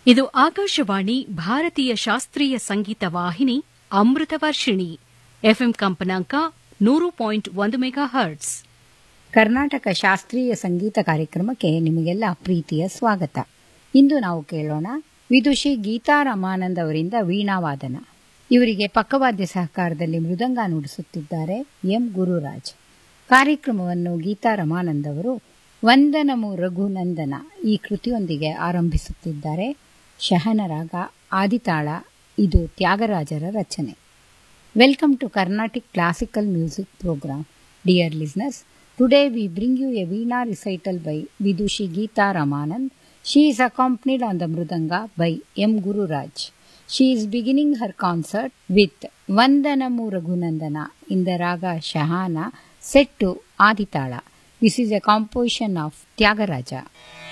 ಇದು ಆಕಾಶವಾಣಿ ಭಾರತೀಯ ಶಾಸ್ತ್ರೀಯ ಸಂಗೀತ ವಾಹಿನಿ ಅಮೃತ ವರ್ಷಿಣಿ ಎಫ್ಎಂ ಕಂಪನಾಂಕ ನೂರು ಪಾಯಿಂಟ್ ಒಂದು ಮೆಗಾ ಹರ್ಟ್ಸ್ ಕರ್ನಾಟಕ ಶಾಸ್ತ್ರೀಯ ಸಂಗೀತ ಕಾರ್ಯಕ್ರಮಕ್ಕೆ ನಿಮಗೆಲ್ಲ ಪ್ರೀತಿಯ ಸ್ವಾಗತ ಇಂದು ನಾವು ಕೇಳೋಣ ವಿದುಷಿ ಗೀತಾ ರಮಾನಂದ್ ಅವರಿಂದ ವೀಣಾವಾದನ ಇವರಿಗೆ ಪಕ್ಕವಾದ್ಯ ಸಹಕಾರದಲ್ಲಿ ಮೃದಂಗ ನುಡಿಸುತ್ತಿದ್ದಾರೆ ಎಂ ಗುರುರಾಜ್ ಕಾರ್ಯಕ್ರಮವನ್ನು ಗೀತಾ ರಮಾನಂದ್ ಅವರು ವಂದನಮು ರಘುನಂದನ ಈ ಕೃತಿಯೊಂದಿಗೆ ಆರಂಭಿಸುತ್ತಿದ್ದಾರೆ ಶಹನರಾಗ ಆದಿತಾಳ ಇದು ತ್ಯಾಗರಾಜರ ರಚನೆ welcome to Carnatic classical music programme dear listeners Today we bring you a Veena recital by Vidushi Geeta Ramanand. She is accompanied on the Mrudanga by M. Guru Raj. She is beginning her concert with Vandanamu Raghunandana in the raga Shahana set to Aditala. This is a composition of Tyagaraja.